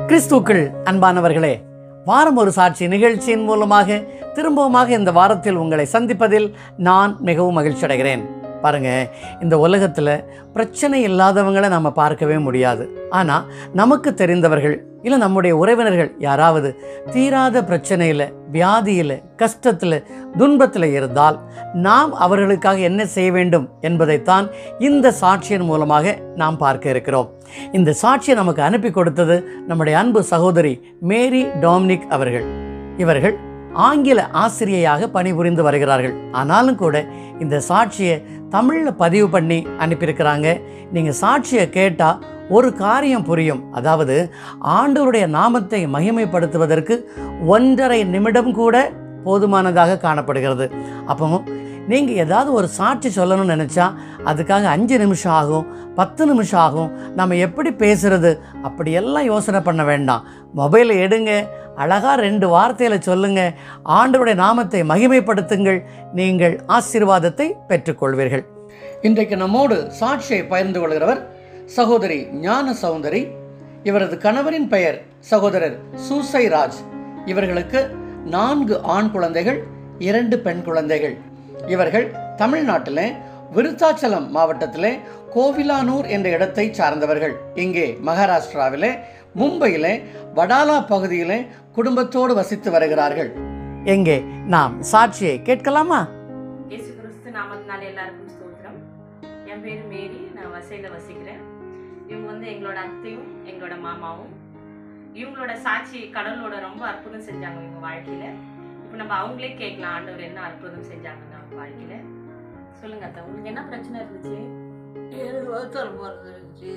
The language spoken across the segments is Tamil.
கிறிஸ்துக்கள் அன்பானவர்களே வாரம் ஒரு சாட்சி நிகழ்ச்சியின் மூலமாக திரும்பவுமாக இந்த வாரத்தில் உங்களை சந்திப்பதில் நான் மிகவும் மகிழ்ச்சி அடைகிறேன் பாருங்க இந்த உலகத்தில் பிரச்சனை இல்லாதவங்களை நம்ம பார்க்கவே முடியாது ஆனால் நமக்கு தெரிந்தவர்கள் இல்லை நம்முடைய உறவினர்கள் யாராவது தீராத பிரச்சனையில் வியாதியில் கஷ்டத்தில் துன்பத்தில் இருந்தால் நாம் அவர்களுக்காக என்ன செய்ய வேண்டும் என்பதைத்தான் இந்த சாட்சியின் மூலமாக நாம் பார்க்க இருக்கிறோம் இந்த சாட்சியை நமக்கு அனுப்பி கொடுத்தது நம்முடைய அன்பு சகோதரி மேரி டாமினிக் அவர்கள் இவர்கள் ஆங்கில ஆசிரியையாக பணிபுரிந்து வருகிறார்கள் ஆனாலும் கூட இந்த சாட்சியை தமிழில் பதிவு பண்ணி அனுப்பியிருக்கிறாங்க நீங்கள் சாட்சியை கேட்டால் ஒரு காரியம் புரியும் அதாவது ஆண்டவருடைய நாமத்தை மகிமைப்படுத்துவதற்கு ஒன்றரை நிமிடம் கூட போதுமானதாக காணப்படுகிறது அப்போ நீங்கள் ஏதாவது ஒரு சாட்சி சொல்லணும்னு நினச்சா அதுக்காக அஞ்சு நிமிஷம் ஆகும் பத்து நிமிஷம் ஆகும் நம்ம எப்படி பேசுறது அப்படியெல்லாம் யோசனை பண்ண வேண்டாம் மொபைலை எடுங்க அழகாக ரெண்டு வார்த்தையில் சொல்லுங்க ஆண்டவருடைய நாமத்தை மகிமைப்படுத்துங்கள் நீங்கள் ஆசீர்வாதத்தை பெற்றுக்கொள்வீர்கள் இன்றைக்கு நம்மோடு சாட்சியை பகிர்ந்து கொள்கிறவர் சகோதரி ஞான சௌந்தரி இவரது கணவரின் பெயர் சகோதரர் சூசை ராஜ் இவர்களுக்கு நான்கு ஆண் குழந்தைகள் இரண்டு பெண் குழந்தைகள் இவர்கள் தமிழ்நாட்டில் விருத்தாச்சலம் மாவட்டத்திலே கோவிலானூர் என்ற இடத்தை சார்ந்தவர்கள் இங்கே மகாராஷ்டிராவிலே மும்பையிலே வடாலா பகுதியிலே குடும்பத்தோடு வசித்து வருகிறார்கள் எங்கே நாம் சாட்சியை கேட்கலாமா இயேசு கிறிஸ்து நாமத்தினால எல்லாருக்கும் ஸ்தோத்திரம் என் பேர் மேரி நான் வசையில் வசிக்கிறேன் இவங்க வந்து எங்களோட அத்தையும் எங்களோட மாமாவும் இவங்களோட சாட்சி கடவுளோட ரொம்ப அற்புதம் செஞ்சாங்க இவங்க வாழ்க்கையில இப்போ நம்ம அவங்களே கேட்கலாம் ஆண்டவர் என்ன அற்புதம் செஞ்சாங்கன்னு அவங்க வாழ்க்கையில சொல்லுங்க அத்தை உங்களுக்கு என்ன பிரச்சனை இருந்துச்சு எனக்கு வகுத்தல் போகிறது இருந்துச்சு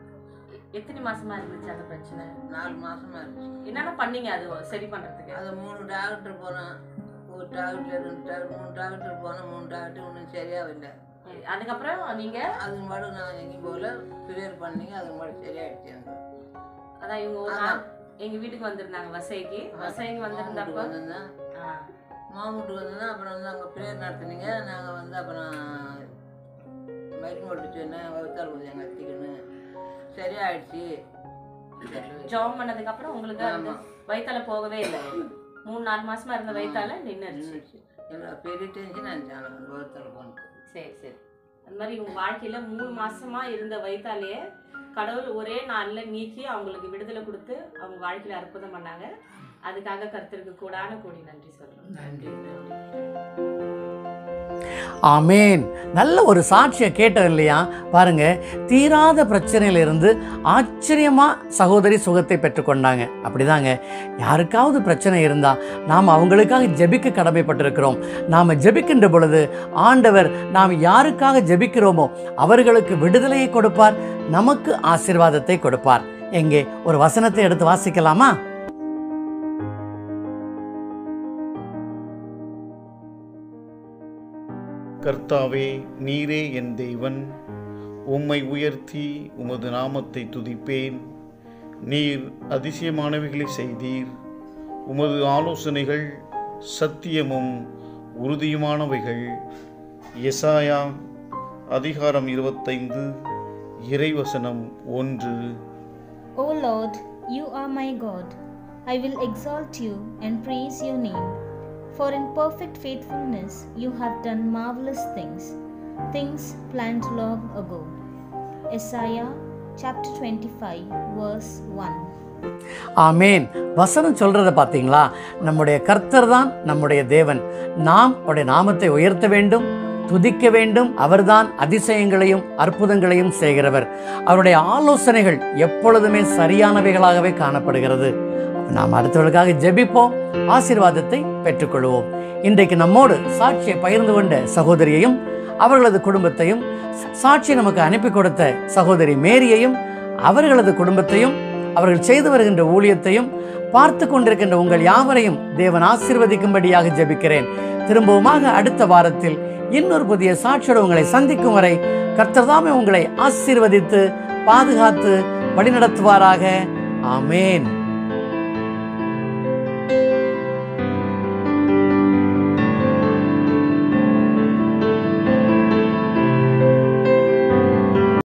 எ- எத்தனை மாசமா இருந்துச்சு அந்த பிரச்சனை நாலு மாசமா இருந்துச்சு என்னென்ன பண்ணீங்க அது சரி பண்றதுக்கு அது மூணு டாக்டர் போனேன் ஒரு டாக்டர் ரெண்டு டாக்டர் மூணு டாக்டர் போனேன் மூணு டாக்டர் ஒன்றும் சரியாகல அதுக்கப்புறம் நீங்க அது மாதிரி நான் எங்கேயும் போகல ப்ரிப்பேர் பண்ணீங்க அது மாதிரி சரியாயிடுச்சு எனக்கு அதான் இவங்க ஒரு நாள் எங்க வீட்டுக்கு வந்திருந்தாங்க வசைக்கு வசைக்கு வந்திருந்தப்ப வந்திருந்தேன் ஆ, மாமூட்டு வந்தேன்னா அப்புறம் வந்து அங்கே ப்ரேயர் நடத்துனீங்க நாங்கள் வந்து அப்புறம் மருந்து போட்டு சொன்னேன் வகுத்தால் போகுது எங்கள் அத்திக்கன்னு சரியாயிடுச்சு ஜாப் பண்ணதுக்கு அப்புறம் உங்களுக்கு அந்த ஆமா. வயித்தால போகவே இல்லை மூணு நாலு மாசமா இருந்த வயித்தால நின்னுருச்சு நின்றுச்சு எனக்கு பெரிய டென்ஷன் ஆச்சு எனக்கு வகுத்தால் போனது சரி சரி அந்த மாதிரி இவங்க வாழ்க்கையில மூணு மாசமா இருந்த வயித்தாலேயே கடவுள் ஒரே நாள்ல நீக்கி அவங்களுக்கு விடுதலை கொடுத்து அவங்க வாழ்க்கையில அற்புதம் பண்ணாங்க அதுக்காக கருத்திற்கு கூடான கூடி நன்றி சொல்றோம் நன்றி நன்றி ஆமேன் நல்ல ஒரு சாட்சியை கேட்டது இல்லையா பாருங்க தீராத பிரச்சனையிலிருந்து ஆச்சரியமா சகோதரி சுகத்தை பெற்றுக்கொண்டாங்க அப்படிதாங்க யாருக்காவது பிரச்சனை இருந்தால் நாம் அவங்களுக்காக ஜெபிக்க கடமைப்பட்டிருக்கிறோம் நாம் ஜெபிக்கின்ற பொழுது ஆண்டவர் நாம் யாருக்காக ஜெபிக்கிறோமோ அவர்களுக்கு விடுதலையை கொடுப்பார் நமக்கு ஆசீர்வாதத்தை கொடுப்பார் எங்கே ஒரு வசனத்தை எடுத்து வாசிக்கலாமா கர்த்தாவே நீரே என் தெய்வன் உம்மை உயர்த்தி உமது நாமத்தை துதிப்பேன் நீர் அதிசயமானவைகளை செய்தீர் உமது ஆலோசனைகள் சத்தியமும் உறுதியுமானவைகள் எசாயா அதிகாரம் இருபத்தைந்து இறைவசனம் ஒன்று O Lord, you are my God. I will exalt you and praise your name. For in perfect faithfulness you have done marvelous things, things planned long ago. Isaiah chapter 25, verse 1. ஆமேன் வசனம் சொல்றத பார்த்தீங்களா நம்முடைய கர்த்தர் தான் நம்முடைய தேவன் நாம் அவருடைய நாமத்தை உயர்த்த வேண்டும் துதிக்க வேண்டும் அவர்தான் அதிசயங்களையும் அற்புதங்களையும் செய்கிறவர் அவருடைய ஆலோசனைகள் எப்பொழுதுமே சரியானவைகளாகவே காணப்படுகிறது நாம் அடுத்தவர்களுக்காக ஜெபிப்போம் ஆசீர்வாதத்தை பெற்றுக்கொள்வோம் இன்றைக்கு நம்மோடு சாட்சியை பகிர்ந்து கொண்ட சகோதரியையும் அவர்களது குடும்பத்தையும் சாட்சி நமக்கு அனுப்பி கொடுத்த சகோதரி மேரியையும் அவர்களது குடும்பத்தையும் அவர்கள் செய்து வருகின்ற ஊழியத்தையும் பார்த்து கொண்டிருக்கின்ற உங்கள் யாவரையும் தேவன் ஆசீர்வதிக்கும்படியாக ஜெபிக்கிறேன் திரும்பவுமாக அடுத்த வாரத்தில் இன்னொரு புதிய சாட்சியோடு உங்களை சந்திக்கும் வரை கர்த்தர்தாமே உங்களை ஆசீர்வதித்து பாதுகாத்து வழிநடத்துவாராக ஆமேன்